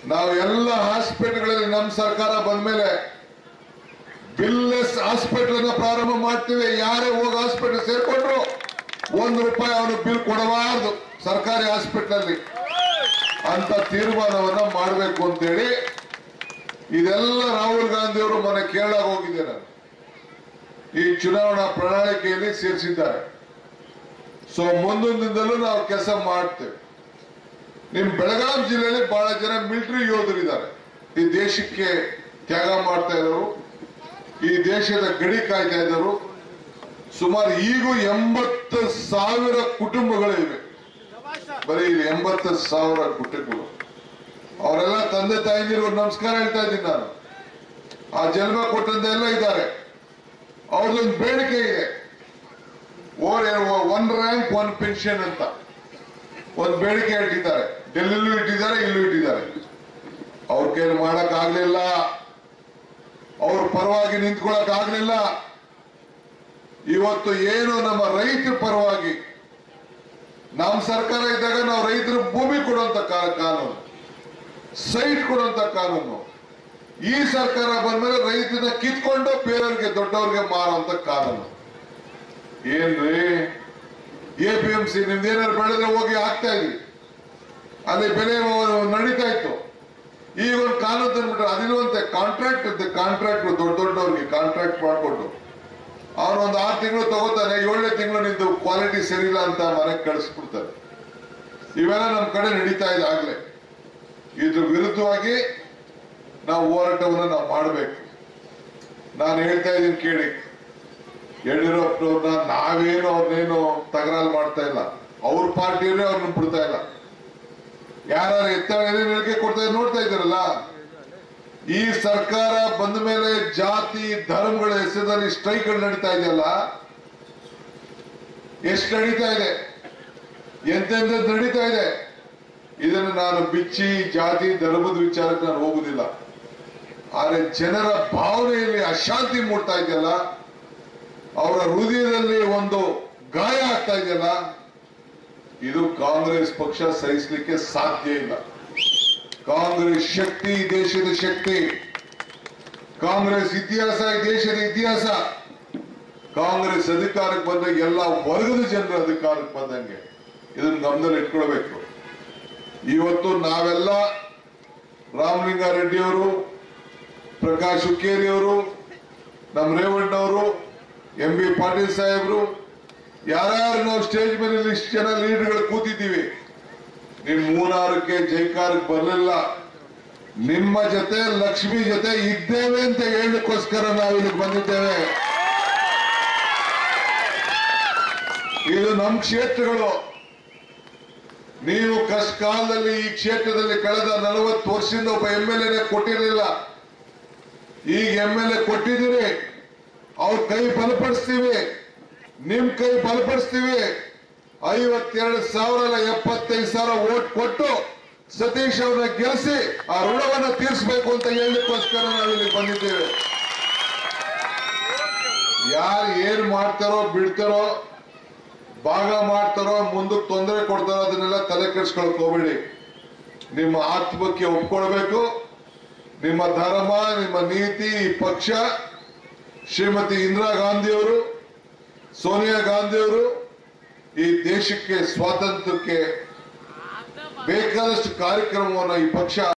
ನಾವು ಎಲ್ಲ ಹಾಸ್ಪಿಟಲ್ಗಳಲ್ಲಿ ನಮ್ಮ ಸರ್ಕಾರ ಬಂದ್ಮೇಲೆ ಬಿಲ್ಲೆಸ್ ಹಾಸ್ಪಿಟಲ್ ಅನ್ನ ಪ್ರಾರಂಭ ಮಾಡ್ತೀವಿ ಯಾರೇ ಹೋಗಿ ಹಾಸ್ಪಿಟಲ್ ಸೇರ್ಕೊಂಡ್ರು ಒಂದು ರೂಪಾಯಿ ಅವನು ಬಿಲ್ ಕೊಡಬಾರದು ಸರ್ಕಾರಿ ಹಾಸ್ಪಿಟಲ್ ಅಲ್ಲಿ ಅಂತ ತೀರ್ಮಾನವನ್ನ ಮಾಡಬೇಕು ಅಂತೇಳಿ ಇದೆಲ್ಲ ರಾಹುಲ್ ಗಾಂಧಿ ಅವರು ಮೊನ್ನೆ ಕೇರಳ ಹೋಗಿದ್ದೆ ನಾನು ಈ ಚುನಾವಣಾ ಪ್ರಣಾಳಿಕೆಯಲ್ಲಿ ಸೇರಿಸಿದ್ದಾರೆ ಸೊ ಮುಂದೊಂದು ದಿನದಲ್ಲೂ ನಾವು ಕೆಲಸ ಮಾಡ್ತೇವೆ ನಿಮ್ ಬೆಳಗಾಂ ಜಿಲ್ಲೆಯಲ್ಲಿ ಬಹಳ ಜನ ಮಿಲಿಟರಿ ಯೋಧರಿದ್ದಾರೆ ಈ ದೇಶಕ್ಕೆ ತ್ಯಾಗ ಮಾಡ್ತಾ ಇರೋರು ಈ ದೇಶದ ಗಡಿ ಕಾಯ್ತಾ ಇದ್ದರು ಸುಮಾರು ಈಗೂ ಎಂಬತ್ತು ಸಾವಿರ ಕುಟುಂಬಗಳಿವೆ ಬರೀ ಇಲ್ಲಿ ಎಂಬತ್ತು ಸಾವಿರ ಕುಟುಂಬಗಳು ಅವರೆಲ್ಲ ತಂದೆ ತಾಯಿದಿರು ನಮಸ್ಕಾರ ಹೇಳ್ತಾ ಇದ್ದೀನಿ ನಾನು ಆ ಜನ್ಮ ಕೊಟ್ಟಂತ ಎಲ್ಲ ಇದ್ದಾರೆ ಅವ್ರದ್ದೊಂದು ಬೇಡಿಕೆ ಇದೆ ಒನ್ ರ್ಯಾಂಕ್ ಒನ್ ಪೆನ್ಷನ್ ಅಂತ ಒಂದು ಬೇಡಿಕೆ ಇಟ್ಟಿದ್ದಾರೆ ಡೆಲ್ಲಿಲೂ ಇಟ್ಟಿದ್ದಾರೆ ಇಲ್ಲೂ ಇಟ್ಟಿದ್ದಾರೆ ಅವ್ರ ಕೈಲಿ ಮಾಡಕ್ ಆಗ್ಲಿಲ್ಲ ಅವ್ರ ಪರವಾಗಿ ನಿಂತ್ಕೊಳಕ್ ಆಗ್ಲಿಲ್ಲ ಇವತ್ತು ಏನು ನಮ್ಮ ರೈತರ ಪರವಾಗಿ ನಮ್ಮ ಸರ್ಕಾರ ಇದ್ದಾಗ ನಾವು ರೈತರು ಭೂಮಿ ಕೊಡುವಂತ ಕಾ- ಕಾನೂನು ಸೈಟ್ ಕೊಡುವಂತ ಕಾನೂನು ಈ ಸರ್ಕಾರ ಬಂದ್ಮೇಲೆ ರೈತನ ಕಿತ್ಕೊಂಡು ಬೇರೆಯವ್ರಿಗೆ ದೊಡ್ಡವ್ರಿಗೆ ಮಾರುವಂತ ಕಾನೂನು ಏನ್ರಿ ಎ ಪಿ ಎಂ ಸಿ ನಿಮ್ದೇನಾದ್ರು ಬೆಳೆದ್ರೆ ಹೋಗಿ ಹಾಕ್ತಾ ಇದ್ವಿ ಅಲ್ಲಿ ಬೆಲೆ ನಡೀತಾ ಇತ್ತು ಈಗ ಒಂದು ಕಾನೂನು ತಂದ್ಬಿಟ್ರೆ ಅದಿರುವಂತೆ ಕಾಂಟ್ರಾಕ್ಟ್ ಇರುತ್ತೆ ಕಾಂಟ್ರಾಕ್ಟ್ ದೊಡ್ಡ ದೊಡ್ಡವ್ರಿಗೆ ಕಾಂಟ್ರಾಕ್ಟ್ ಮಾಡಿಕೊಟ್ಟು ಅವನು ಒಂದು ಆರು ತಿಂಗಳು ತಗೋತಾನೆ ಏಳನೇ ತಿಂಗಳು ನಿಂದು ಕ್ವಾಲಿಟಿ ಸರಿ ಇಲ್ಲ ಅಂತ ಮನೆಗೆ ಕಳಿಸ್ಬಿಡ್ತಾರೆ ಇವೆಲ್ಲ ನಮ್ಮ ಕಡೆ ನಡೀತಾ ಇದೆ ಆಗ್ಲೇ ಇದ್ರ ವಿರುದ್ಧವಾಗಿ ನಾವು ಹೋರಾಟವನ್ನು ನಾವು ಮಾಡಬೇಕು ನಾನು ಹೇಳ್ತಾ ಇದ್ದೀನಿ ಕೇಳಿ ಯಡಿಯೂರಪ್ಪನವ್ರನ್ನ ನಾವೇನು ಅವ್ರನ್ನೇನು ತಕರಾರು ಮಾಡ್ತಾ ಇಲ್ಲ ಅವ್ರ ಪಾರ್ಟಿಯವರೇ ಅವ್ರನ್ನ ಬಿಡ್ತಾ ಇಲ್ಲ ಯಾರು ಎತ್ತರ ಏನೇನು ಹೇಳಿಕೆ ಕೊಡ್ತಾ ಇದ್ದಾರೆ ನೋಡ್ತಾ ಇದ್ದಾರಲ್ಲ ಈ ಸರ್ಕಾರ ಬಂದ ಮೇಲೆ ಜಾತಿ ಧರ್ಮಗಳ ಹೆಸರಲ್ಲಿ ಸ್ಟ್ರೈಕ್ಗಳು ನಡೀತಾ ಇದೆಯಲ್ಲ ಎಷ್ಟು ನಡೀತಾ ಇದೆ ಎಂತೆಂಥದ್ದು ನಡೀತಾ ಇದೆ ಇದನ್ನು ನಾನು ಬಿಚ್ಚಿ ಜಾತಿ ಧರ್ಮದ ವಿಚಾರಕ್ಕೆ ನಾನು ಹೋಗುದಿಲ್ಲ ಆದ್ರೆ ಜನರ ಭಾವನೆಯಲ್ಲಿ ಅಶಾಂತಿ ಮೂಡ್ತಾ ಇದೆಯಲ್ಲ ಅವರ ಹೃದಯದಲ್ಲಿ ಒಂದು ಗಾಯ ಆಗ್ತಾ ಇದೆಯಲ್ಲ ಇದು ಕಾಂಗ್ರೆಸ್ ಪಕ್ಷ ಸಹಿಸಲಿಕ್ಕೆ ಸಾಧ್ಯ ಇಲ್ಲ ಕಾಂಗ್ರೆಸ್ ಶಕ್ತಿ ಈ ದೇಶದ ಶಕ್ತಿ ಕಾಂಗ್ರೆಸ್ ಇತಿಹಾಸ ಈ ದೇಶದ ಇತಿಹಾಸ ಕಾಂಗ್ರೆಸ್ ಅಧಿಕಾರಕ್ಕೆ ಬಂದಾಗ ಎಲ್ಲ ವರ್ಗದ ಜನರ ಅಧಿಕಾರಕ್ಕೆ ಬಂದಂಗೆ ಇದನ್ನ ಗಮನದಲ್ಲಿ ಇಟ್ಕೊಳ್ಬೇಕು ಇವತ್ತು ನಾವೆಲ್ಲ ರಾಮಲಿಂಗಾರೆಡ್ಡಿ ಅವರು ಪ್ರಕಾಶ್ ಹುಕ್ಕೇರಿ ಅವರು ನಮ್ಮ ರೇವಣ್ಣವರು ಎಂ ಬಿ ಪಾಟೀಲ್ ಸಾಹೇಬ್ರು ಯಾರ್ಯಾರು ನಾವು ಸ್ಟೇಜ್ ಮೇಲೆ ಇಷ್ಟು ಜನ ಲೀಡರ್ಗಳು ಕೂತಿದ್ದೀವಿ ನಿಮ್ ಮೂನಾರಕ್ಕೆ ಜೈಕಾರಕ್ಕೆ ಬರಲಿಲ್ಲ ನಿಮ್ಮ ಜೊತೆ ಲಕ್ಷ್ಮಿ ಜೊತೆ ಇದ್ದೇವೆ ಅಂತ ಹೇಳಲಿಕ್ಕೋಸ್ಕರ ನಾವು ಇಲ್ಲಿಗೆ ಬಂದಿದ್ದೇವೆ ಇದು ನಮ್ಮ ಕ್ಷೇತ್ರಗಳು ನೀವು ಕಷ್ಟ ಕಾಲದಲ್ಲಿ ಈ ಕ್ಷೇತ್ರದಲ್ಲಿ ಕಳೆದ ನಲವತ್ತು ವರ್ಷದಿಂದ ಒಬ್ಬ ಎಂ ಎಲ್ ಎ ಕೊಟ್ಟಿರಲಿಲ್ಲ ಈಗ ಎಂ ಎಲ್ ಎ ಕೊಟ್ಟಿದ್ದೀರಿ ಅವ್ರ ಕೈ ಬಲಪಡಿಸ್ತೀವಿ ನಿಮ್ ಕೈ ಬಲಪಡಿಸ್ತೀವಿ ಐವತ್ತೆರಡು ಸಾವಿರ ಅಲ್ಲ ಎಪ್ಪತ್ತೈದು ಸಾವಿರ ಓಟ್ ಕೊಟ್ಟು ಸತೀಶ್ ಅವ್ರನ್ನ ಗೆಲ್ಲಿಸಿ ಆ ಋಣವನ್ನ ತೀರಿಸಬೇಕು ಅಂತ ಹೇಳಲಿಕ್ಕೋಸ್ಕರ ನಾವು ಇಲ್ಲಿ ಬಂದಿದ್ದೇವೆ ಯಾರು ಏನ್ ಮಾಡ್ತಾರೋ ಬಿಡ್ತಾರೋ ಭಾಗ ಮಾಡ್ತಾರೋ ಮುಂದಕ್ಕೆ ತೊಂದರೆ ಕೊಡ್ತಾರೋ ಅದನ್ನೆಲ್ಲ ತಲೆ ಕೆಡಿಸ್ಕೊಳಕ್ ಹೋಗ್ಬೇಡಿ ನಿಮ್ಮ ಆತ್ಮಕ್ಕೆ ಒಪ್ಕೊಳ್ಬೇಕು ನಿಮ್ಮ ಧರ್ಮ ನಿಮ್ಮ ನೀತಿ ಈ ಪಕ್ಷ ಶ್ರೀಮತಿ ಇಂದಿರಾ ಗಾಂಧಿಯವರು ಸೋನಿಯಾ ಗಾಂಧಿಯವರು ಈ ದೇಶಕ್ಕೆ ಸ್ವಾತಂತ್ರ್ಯಕ್ಕೆ ಬೇಕಾದಷ್ಟು ಕಾರ್ಯಕ್ರಮವನ್ನು ಈ ಪಕ್ಷ